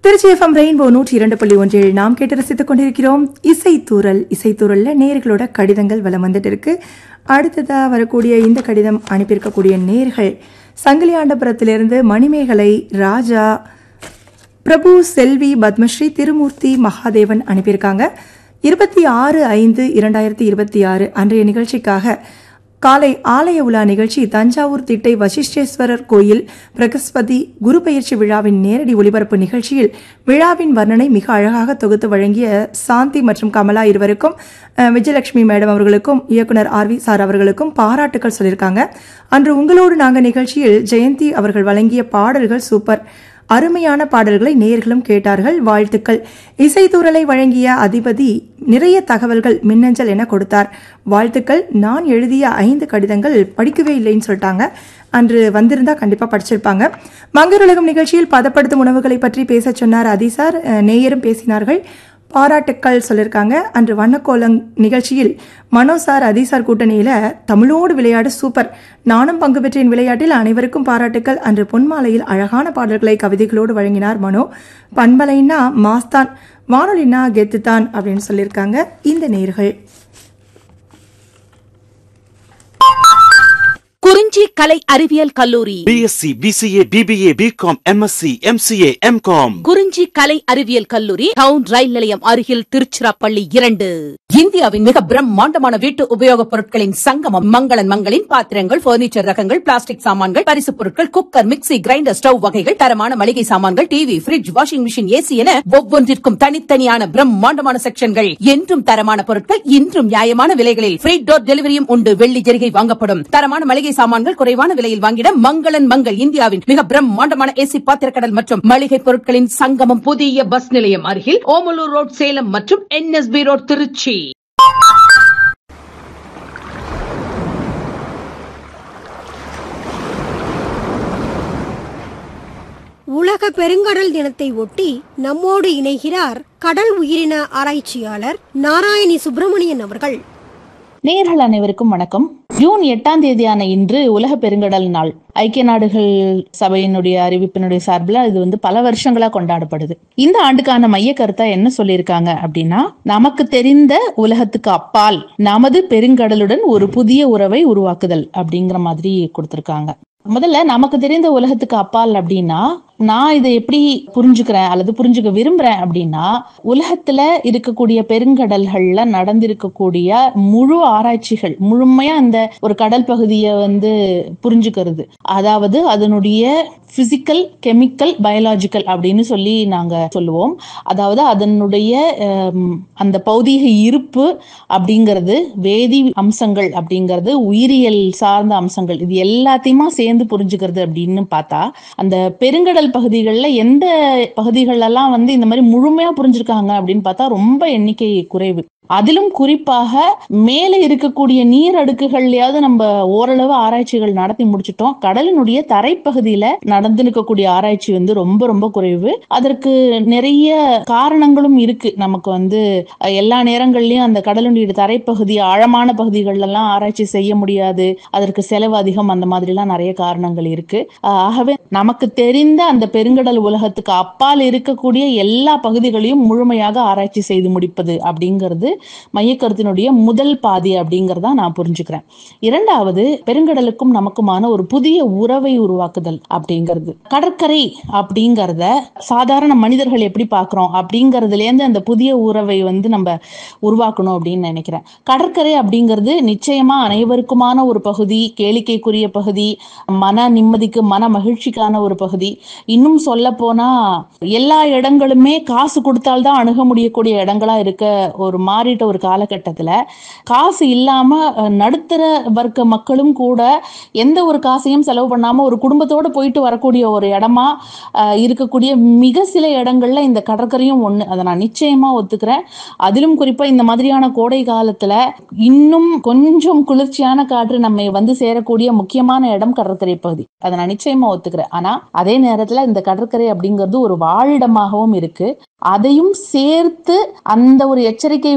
Trichy FM rainbow நூற்றி இரண்டு புள்ளி ஒன்றில் நாம் கேட்டு ரசித்துக் கொண்டிருக்கிறோம் இசைத்தூரல் இசைத்தூரல்ல நேர்களோட கடிதங்கள் வலம் வந்துட்டு இருக்கு அடுத்ததா வரக்கூடிய இந்த கடிதம் அனுப்பியிருக்கக்கூடிய நேர்கள் சங்கிலியாண்டபுரத்திலிருந்து மணிமேகலை ராஜா பிரபு செல்வி பத்மஸ்ரீ திருமூர்த்தி மகாதேவன் அனுப்பியிருக்காங்க இருபத்தி ஆறு ஐந்து இரண்டாயிரத்தி இருபத்தி ஆறு அன்றைய நிகழ்ச்சிக்காக காலை ஆலய உலா நிகழ்ச்சி தஞ்சாவூர் திட்டை வசிஷ்டேஸ்வரர் கோயில் பிரகஸ்பதி குரு பயிற்சி விழாவின் நேரடி ஒளிபரப்பு நிகழ்ச்சியில் விழாவின் வர்ணனை மிக அழகாக தொகுத்து வழங்கிய சாந்தி மற்றும் கமலா இருவருக்கும் அஹ், விஜயலட்சுமி மேடம் அவர்களுக்கும் இயக்குனர் ஆர் வி சார் அவர்களுக்கும் பாராட்டுக்கள் சொல்லியிருக்காங்க அன்று உங்களோடு நாங்கள் நிகழ்ச்சியில் ஜெயந்தி அவர்கள் வழங்கிய பாடல்கள் சூப்பர் அருமையான பாடல்களை நேயர்களும் கேட்டார்கள் வாழ்த்துக்கள் இசைத்தூரலை வழங்கிய அதிபதி நிறைய தகவல்கள் மின்னஞ்சல் என கொடுத்தார் வாழ்த்துக்கள் நான் எழுதிய ஐந்து கடிதங்கள் படிக்கவே இல்லைன்னு சொல்லிட்டாங்க அன்று வந்திருந்தா கண்டிப்பா படிச்சிருப்பாங்க மங்கருலகம் நிகழ்ச்சியில் பதப்படுத்தும் உணவுகளை பற்றி பேச சொன்னார் அதிசார் அஹ், நேயரும் பேசினார்கள் பாராட்டுக்கள் சொல்லியிருக்காங்க அன்று வண்ணக்கோலம் நிகழ்ச்சியில் மனோ சார் அதிசார் கூட்டணியில தமிழோடு விளையாடு சூப்பர் நானும் பங்கு பெற்றேன் விளையாட்டில் அனைவருக்கும் பாராட்டுக்கள் அன்று பொன்மாலையில் அழகான பாடல்களை கவிதைகளோடு வழங்கினார் மனோ பண்பலைன்னா மாஸ்தான் வானொலினா கெத்துத்தான் அப்படின்னு சொல்லியிருக்காங்க இந்த நேர்கள் குறிஞ்சி கலை அறிவியல் கல்லூரி BSc BCA BBA BCom MSc MCA MCom Kurinji கலை அறிவியல் கல்லூரி டவுன் ரயில் நிலையம் அருகில் திருச்சிராப்பள்ளி இரண்டு இந்தியாவின் மிக பிரம்மாண்டமான வீட்டு உபயோகப் பொருட்களின் சங்கமம் மங்களன் மங்களின் பாத்திரங்கள் பர்னிச்சர் ரகங்கள் பிளாஸ்டிக் சாமான்கள் பரிசுப் பொருட்கள் குக்கர் மிக்ஸி கிரைண்டர் ஸ்டவ் வகைகள் தரமான மளிகை சாமான்கள் TV fridge washing machine AC என ஒவ்வொன்றிற்கும் தனித்தனியான பிரம்மாண்டமான செக்ஷன்கள் என்றும் தரமான பொருட்கள் இன்றும் நியாயமான விலைகளில் ஃப்ரீ டோர் டெலிவரியும் உண்டு வெள்ளி ஜெரிகை வாங்கப்படும் தரமான மளிகை சாமான்கள் குறைவான விலையில் வாங்கிட மங்களன் மங்கள் இந்தியாவின் மிக பிரம்மாண்டமான ஏசி பாத்திரக்கடல் மற்றும் மளிகை பொருட்களின் சங்கமம் புதிய பஸ் நிலையம் அருகில் ஓமலூர் ரோட் சேலம் மற்றும் என்எஸ்பி ரோட் திருச்சி உலக பெருங்கடல் தினத்தை ஒட்டி நம்மோடு இணைகிறார் கடல் உயிரின ஆராய்ச்சியாளர் நாராயணி சுப்பிரமணியன் அவர்கள் நேயர்கள் அனைவருக்கும் வணக்கம் ஜூன் எட்டாம் தேதியான இன்று உலக பெருங்கடல் நாள் ஐக்கிய நாடுகள் சபையினுடைய அறிவிப்பினுடைய சார்பில் இது வந்து பல வருஷங்களா கொண்டாடப்படுது இந்த ஆண்டுக்கான மைய கருத்தா என்ன சொல்லியிருக்காங்க அப்படின்னா நமக்கு தெரிந்த உலகத்துக்கு அப்பால் நமது பெருங்கடலுடன் ஒரு புதிய உறவை உருவாக்குதல் அப்படிங்கிற மாதிரி கொடுத்திருக்காங்க முதல்ல நமக்கு தெரிந்த உலகத்துக்கு அப்பால் அப்படின்னா நான் இதை எப்படி புரிஞ்சுக்கிறேன் அல்லது புரிஞ்சுக்க விரும்புறேன் அப்படின்னா உலகத்துல இருக்கக்கூடிய பெருங்கடல்கள்ல நடந்திருக்கக்கூடிய முழு ஆராய்ச்சிகள் முழுமையா அந்த ஒரு கடல் பகுதியை வந்து புரிஞ்சுக்கிறது அதாவது அதனுடைய பிசிக்கல் கெமிக்கல் பயாலாஜிக்கல் அப்படின்னு சொல்லி நாங்க சொல்லுவோம் அதாவது அதனுடைய ஹம், அந்த பௌதீக இருப்பு அப்படிங்கிறது வேதி அம்சங்கள் அப்படிங்கிறது உயிரியல் சார்ந்த அம்சங்கள் இது எல்லாத்தையுமா சேர்ந்து புரிஞ்சுக்கிறது அப்படின்னு பார்த்தா அந்த பெருங்கடல் பகுதிகளில் எந்த பகுதிகளெல்லாம் வந்து இந்த மாதிரி முழுமையா புரிஞ்சிருக்காங்க அப்படின்னு பார்த்தா ரொம்ப எண்ணிக்கை குறைவு அதிலும் குறிப்பாக மேலே இருக்கக்கூடிய நீர் அடுக்குகள்லயாவது நம்ம ஓரளவு ஆராய்ச்சிகள் நடத்தி முடிச்சிட்டோம் கடலினுடைய தரைப்பகுதியில நடந்திருக்கக்கூடிய ஆராய்ச்சி வந்து ரொம்ப ரொம்ப குறைவு அதற்கு நிறைய காரணங்களும் இருக்கு நமக்கு வந்து அஹ், எல்லா நேரங்கள்லயும் அந்த கடலினுடைய தரைப்பகுதி ஆழமான பகுதிகள் எல்லாம் ஆராய்ச்சி செய்ய முடியாது அதற்கு செலவு அதிகம் அந்த மாதிரி எல்லாம் நிறைய காரணங்கள் இருக்கு அஹ், ஆகவே நமக்கு தெரிந்த அந்த பெருங்கடல் உலகத்துக்கு அப்பால் இருக்கக்கூடிய எல்லா பகுதிகளையும் முழுமையாக ஆராய்ச்சி செய்து முடிப்பது அப்படிங்கிறது மையக்கருத்தினுடைய முதல் பாதி அப்படிங்கறத நான் புரிஞ்சுக்கிறேன் இரண்டாவது பெருங்கடலுக்கும் நமக்குமான ஒரு புதிய உறவை உருவாக்குதல் அப்படிங்கிறது கடற்கரை அப்படிங்கறத சாதாரண மனிதர்கள் எப்படி பார்க்கிறோம் அப்படிங்கறதுல இருந்து அந்த புதிய உறவை வந்து நம்ம உருவாக்கணும் அப்படின்னு நினைக்கிறேன் கடற்கரை அப்படிங்கிறது நிச்சயமா அனைவருக்குமான ஒரு பகுதி கேளிக்கைக்குரிய பகுதி மன நிம்மதிக்கு மன மகிழ்ச்சிக்கான ஒரு பகுதி இன்னும் சொல்ல போனா எல்லா இடங்களுமே காசு கொடுத்தால்தான் அணுக முடியக்கூடிய இடங்களா இருக்க ஒரு மாறிட்ட ஒரு காலகட்டத்துல காசு இல்லாம அஹ், நடுத்தர வர்க்க மக்களும் கூட எந்த ஒரு காசையும் செலவு பண்ணாம ஒரு குடும்பத்தோட போயிட்டு வரக்கூடிய ஒரு இடமா அஹ், இருக்கக்கூடிய மிக சில இடங்கள்ல இந்த கடற்கரையும் ஒண்ணு அதை நான் நிச்சயமா ஒத்துக்கிறேன் அதிலும் குறிப்பா இந்த மாதிரியான கோடை காலத்துல இன்னும் கொஞ்சம் குளிர்ச்சியான காற்று நம்மை வந்து சேரக்கூடிய முக்கியமான இடம் கடற்கரை பகுதி அதை நான் நிச்சயமா ஒத்துக்கிறேன் ஆனா அதே நேரத்துல இந்த கடற்கரை அப்படிங்கிறது ஒரு வாழிடமாகவும் இருக்கு அதையும் சேர்த்து அந்த ஒரு எச்சரிக்கை